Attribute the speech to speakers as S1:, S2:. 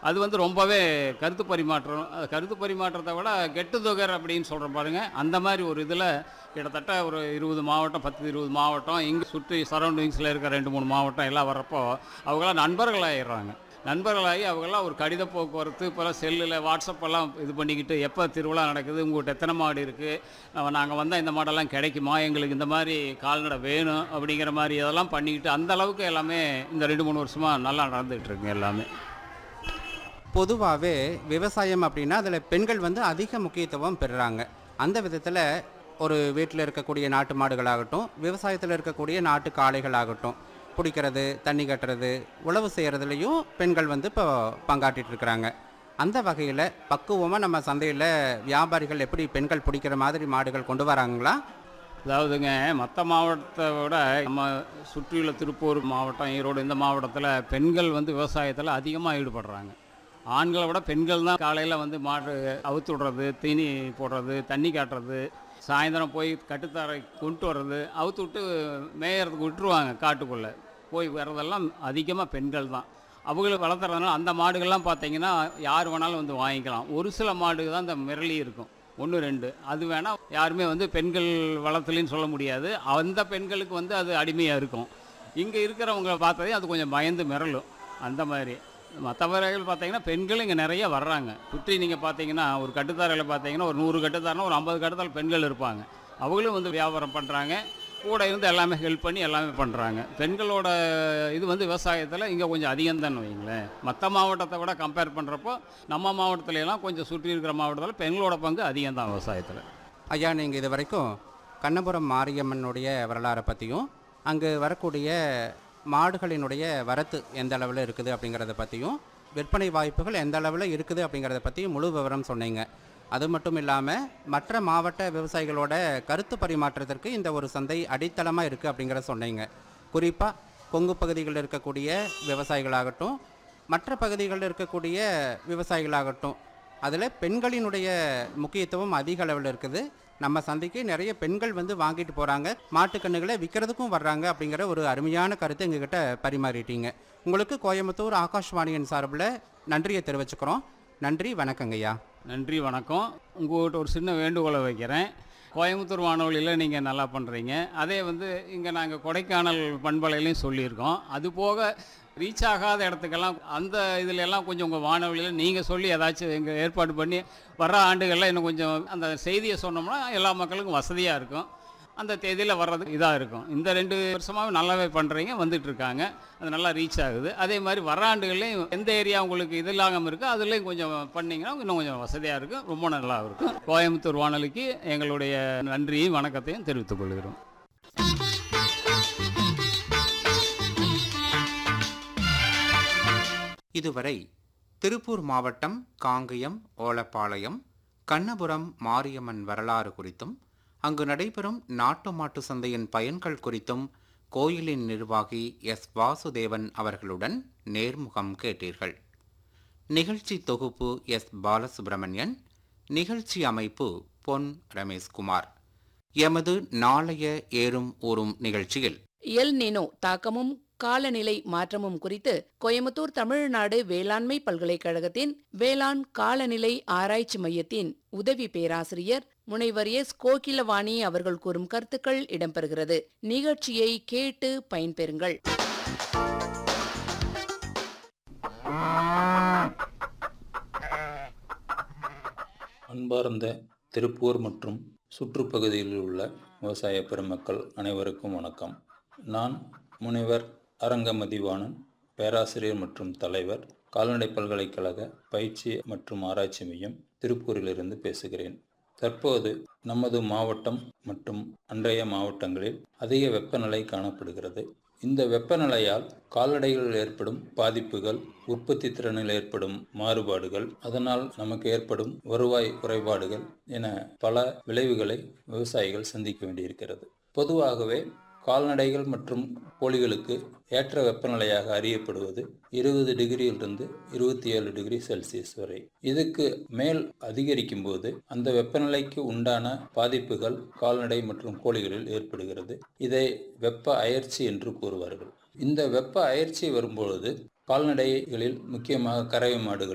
S1: அது வந்து ரொம்பவே கருத்து பரிமாற்றம் அது கருத்து பரிமாற்றத்தை விட கெட்டு தொகர் அப்படின்னு சொல்கிற பாருங்க அந்த மாதிரி ஒரு இதில் கிட்டத்தட்ட ஒரு இருபது மாவட்டம் பத்து இருபது மாவட்டம் இங்கே சுற்றி சரௌண்டிங்ஸில் இருக்க ரெண்டு மூணு மாவட்டம் எல்லாம் வர்றப்போ அவங்களாம் நண்பர்களாயிடுறாங்க நண்பர்களாகி அவங்கெல்லாம் ஒரு கடித போக்குவரத்து இப்போல்லாம் செல்லில் வாட்ஸ்அப்பெல்லாம் இது பண்ணிக்கிட்டு எப்போ திருவிழா நடக்குது உங்கள்கிட்ட எத்தனை மாடு இருக்குது நாங்கள் வந்தால் இந்த மாடெல்லாம் கிடைக்குமா எங்களுக்கு இந்த மாதிரி கால்நடை வேணும் அப்படிங்கிற மாதிரி இதெல்லாம் பண்ணிக்கிட்டு அந்த அளவுக்கு எல்லாமே இந்த ரெண்டு மூணு வருஷமாக நல்லா நடந்துகிட்டு இருக்குங்க எல்லாமே
S2: பொதுவாகவே விவசாயம் அப்படின்னா அதில் பெண்கள் வந்து அதிக முக்கியத்துவம் பெறுறாங்க அந்த விதத்தில் ஒரு வீட்டில் இருக்கக்கூடிய நாட்டு மாடுகளாகட்டும் விவசாயத்தில் இருக்கக்கூடிய நாட்டு காளைகளாகட்டும் பிடிக்கிறது தண்ணி கட்டுறது உழவு செய்கிறதுலையும் பெண்கள் வந்து இப்போ பங்காற்றிட்டு இருக்கிறாங்க அந்த வகையில் பக்குவமாக நம்ம சந்தையில் வியாபாரிகள் எப்படி பெண்கள் பிடிக்கிற மாதிரி மாடுகள் கொண்டு வராங்களா
S1: அதாவதுங்க மற்ற மாவட்டத்தை விட நம்ம சுற்றியுள்ள திருப்பூர் மாவட்டம் ஈரோடு இந்த மாவட்டத்தில் பெண்கள் வந்து விவசாயத்தில் அதிகமாக ஈடுபடுறாங்க ஆண்களை விட பெண்கள் தான் காலையில் வந்து மாடு அவுத்து விடுறது தீனி போடுறது தண்ணி காட்டுறது சாயந்தரம் போய் கட்டுத்தாரை கொண்டு வர்றது அவுத்து விட்டு மேயறதுக்கு விட்டுருவாங்க காட்டுக்குள்ளே போய் வர்றதெல்லாம் அதிகமாக பெண்கள் தான் அவங்களை வளர்த்துறதுனால அந்த மாடுகள்லாம் பார்த்தீங்கன்னா யார் வேணாலும் வந்து வாங்கிக்கலாம் ஒரு சில மாடு தான் இந்த மிரளி இருக்கும் ஒன்று ரெண்டு அது வேணால் யாருமே வந்து பெண்கள் வளர்த்தலின்னு சொல்ல முடியாது அந்த பெண்களுக்கு வந்து அது அடிமையாக இருக்கும் இங்கே இருக்கிறவங்க பார்த்ததே அது கொஞ்சம் பயந்து மிரளும் அந்த மாதிரி மற்றவர்கள் பார்த்தீங்கன்னா பெண்கள் இங்கே நிறைய வர்றாங்க சுற்றி நீங்கள் பார்த்தீங்கன்னா ஒரு கட்டுத்தாரையில் பார்த்தீங்கன்னா ஒரு நூறு கட்டுத்தாரனா ஒரு ஐம்பது கட்டுத்தார பெண்கள் இருப்பாங்க அவங்களும் வந்து வியாபாரம் பண்ணுறாங்க கூட இருந்து எல்லாமே ஹெல்ப் பண்ணி எல்லாமே பண்ணுறாங்க பெண்களோட இது வந்து விவசாயத்தில் இங்கே கொஞ்சம் அதிகம் தான் வைங்களேன் மற்ற மாவட்டத்தை விட கம்பேர் பண்ணுறப்போ நம்ம மாவட்டத்துல எல்லாம் கொஞ்சம் சுற்றி இருக்கிற மாவட்டத்தில் பெண்களோட பங்கு அதிகம் தான் விவசாயத்தில்
S2: ஐயா நீங்கள் இது வரைக்கும் கண்ணபுரம் மாரியம்மனுடைய வரலாறை பற்றியும் அங்கு வரக்கூடிய மாடுகளினுடைய வரத்து எந்த அளவில் இருக்குது அப்படிங்கிறத பற்றியும் விற்பனை வாய்ப்புகள் எந்த அளவில் இருக்குது அப்படிங்கிறத பற்றியும் முழு விவரம் சொன்னீங்க அது மட்டும் இல்லாமல் மற்ற மாவட்ட விவசாயிகளோட கருத்து பரிமாற்றத்திற்கு இந்த ஒரு சந்தை அடித்தளமாக இருக்குது அப்படிங்கிறத சொன்னீங்க குறிப்பாக கொங்கு பகுதிகளில் இருக்கக்கூடிய விவசாயிகளாகட்டும் மற்ற பகுதிகளில் இருக்கக்கூடிய விவசாயிகளாகட்டும் அதில் பெண்களினுடைய முக்கியத்துவம் அதிக அளவில் இருக்குது நம்ம சந்தைக்கு நிறைய பெண்கள் வந்து வாங்கிட்டு போகிறாங்க மாட்டுக்கண்ணுகளை விற்கிறதுக்கும் வர்றாங்க அப்படிங்கிற ஒரு அருமையான கருத்தை எங்ககிட்ட பரிமாறிட்டீங்க உங்களுக்கு கோயம்புத்தூர் ஆகாஷ்வாணியின் சார்பில் நன்றியை தெரிவிச்சுக்கிறோம் நன்றி வணக்கங்கய்யா
S1: நன்றி வணக்கம் உங்கள்கிட்ட ஒரு சின்ன வேண்டுகோளை வைக்கிறேன் கோயம்புத்தூர் வானொலியில் நீங்கள் நல்லா பண்ணுறீங்க அதே வந்து இங்கே நாங்கள் கொடைக்கானல் பண்பலையிலையும் சொல்லியிருக்கோம் அது போக ரீச் ஆகாத இடத்துக்கெல்லாம் அந்த இதுல எல்லாம் கொஞ்சம் உங்கள் வானொலியில் நீங்கள் சொல்லி ஏதாச்சும் எங்கள் ஏற்பாடு பண்ணி வர்ற ஆண்டுகளில் இன்னும் கொஞ்சம் அந்த செய்தியை சொன்னோம்னா எல்லா மக்களுக்கும் வசதியாக இருக்கும் அந்த தேதியில் வர்றதுக்கு இதாக இருக்கும் இந்த ரெண்டு வருஷமாகவே நல்லாவே பண்ணுறீங்க வந்துட்டு இருக்காங்க அது நல்லா ரீச் ஆகுது அதே மாதிரி வர ஆண்டுகள்லையும் எந்த ஏரியா உங்களுக்கு இது இல்லாமல் இருக்கோ அதுலேயும் கொஞ்சம் பண்ணிங்கன்னா இன்னும் கொஞ்சம் வசதியாக இருக்கும் ரொம்ப நல்லா இருக்கும் கோயம்புத்தூர் வானொலிக்கு எங்களுடைய நன்றியும் வணக்கத்தையும் தெரிவித்துக் கொள்கிறோம்
S2: இதுவரை திருப்பூர் மாவட்டம் காங்கயம் ஓலப்பாளையம் கண்ணபுரம் மாரியம்மன் வரலாறு குறித்தும் அங்கு நடைபெறும் நாட்டு மாட்டு சந்தையின் பயன்கள் குறித்தும் கோயிலின் நிர்வாகி எஸ் வாசுதேவன் அவர்களுடன் நேர்முகம் கேட்டீர்கள் நிகழ்ச்சி தொகுப்பு எஸ் பாலசுப்பிரமணியன் நிகழ்ச்சி அமைப்பு பொன் ரமேஷ்குமார் எமது நாளைய ஏறும் ஊறும் நிகழ்ச்சியில்
S3: எல் நினோ தாக்கமும் காலநிலை மாற்றமும் குறித்து கோயம்புத்தூர் தமிழ்நாடு வேளாண்மை பல்கலைக்கழகத்தின் வேளாண் காலநிலை ஆராய்ச்சி மையத்தின் உதவி பேராசிரியர் முனைவர் எஸ் கோகிலவாணி அவர்கள் கூறும் கருத்துக்கள் இடம்பெறுகிறது நிகழ்ச்சியை கேட்டு பயன்பெறுங்கள்
S4: அன்பார்ந்த திருப்பூர் மற்றும் சுற்றுப்பகுதியில் உள்ள விவசாய பெருமக்கள் அனைவருக்கும் வணக்கம் நான் முனைவர் அரங்கமதிவாணன் பேராசிரியர் மற்றும் தலைவர் கால்நடை பல்கலைக்கழக பயிற்சி மற்றும் ஆராய்ச்சி மையம் திருப்பூரிலிருந்து பேசுகிறேன் தற்போது நமது மாவட்டம் மற்றும் அன்றைய மாவட்டங்களில் அதிக வெப்பநிலை காணப்படுகிறது இந்த வெப்பநிலையால் கால்நடைகளில் ஏற்படும் பாதிப்புகள் உற்பத்தி திறனில் ஏற்படும் மாறுபாடுகள் அதனால் நமக்கு ஏற்படும் வருவாய் குறைபாடுகள் என பல விளைவுகளை விவசாயிகள் சந்திக்க வேண்டியிருக்கிறது பொதுவாகவே கால்நடைகள் மற்றும் கோழிகளுக்கு ஏற்ற வெப்பநிலையாக அறியப்படுவது இருபது டிகிரியிலிருந்து இருபத்தி ஏழு டிகிரி செல்சியஸ் வரை இதுக்கு மேல் அதிகரிக்கும் போது அந்த வெப்பநிலைக்கு உண்டான பாதிப்புகள் கால்நடை மற்றும் கோழிகளில் ஏற்படுகிறது இதை வெப்ப அயற்சி என்று கூறுவார்கள் இந்த வெப்ப அயற்சி வரும்பொழுது கால்நடைகளில் முக்கியமாக கறவை மாடுகள்